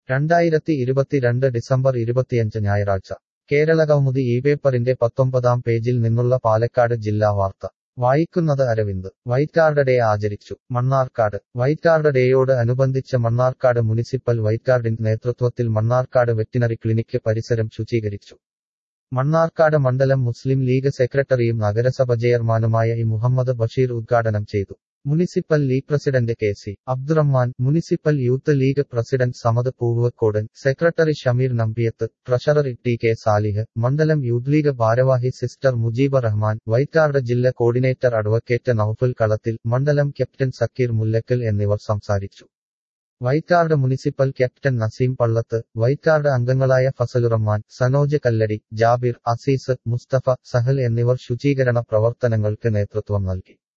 രണ്ടായിരത്തി ഇരുപത്തിരണ്ട് ഡിസംബർ ഇരുപത്തിയഞ്ച് ഞായറാഴ്ച കേരളകൗമുദി ഈ പേപ്പറിന്റെ പത്തൊമ്പതാം പേജിൽ നിന്നുള്ള പാലക്കാട് ജില്ലാ വാർത്ത വായിക്കുന്നത് അരവിന്ദ് വൈറ്റ് കാർഡ് ഡേ ആചരിച്ചു മണ്ണാർക്കാട് വൈറ്റ് കാർഡ് ഡേയോട് അനുബന്ധിച്ച് മണ്ണാർക്കാട് മുനിസിപ്പൽ വൈറ്റ് കാർഡിന്റെ നേതൃത്വത്തിൽ മണ്ണാർക്കാട് വെറ്റിനറി ക്ലിനിക്ക് പരിസരം ശുചീകരിച്ചു മണ്ണാർക്കാട് മണ്ഡലം മുസ്ലിം ലീഗ് സെക്രട്ടറിയും നഗരസഭ ചെയർമാനുമായ ഇ മുഹമ്മദ് ബഷീർ ഉദ്ഘാടനം ചെയ്തു municipal league president K C Abdurahman municipal youth league president Samad Poovakkodan secretary Shameer Nambiyath treasurer T K Salih മണ്ഡലം യൂത്ത് ലീഗ് ഭാരവാഹി സിസ്റ്റർ മുജീബ് റഹ്മാൻ വൈറ്റാർഡ് ജില്ലാ കോർഡിനേറ്റർ അഡ്വക്കേറ്റ് നൌഫുൽ കളത്തിൽ മണ്ഡലം ക്യാപ്റ്റൻ സക്കീർ മുല്ലക്കൽ എന്നിവർ സംസാരിച്ചു white guard municipal captain Naseem Pallath white guard അംഗങ്ങളായ ഫസലുറഹ്മാൻ സനോജ് കല്ലടി ജാബിർ അസീസ് മുസ്തഫ സഹൽ എന്നിവർ ശുചീകരണ പ്രവർത്തനങ്ങൾക്ക് നേതൃത്വം നൽകി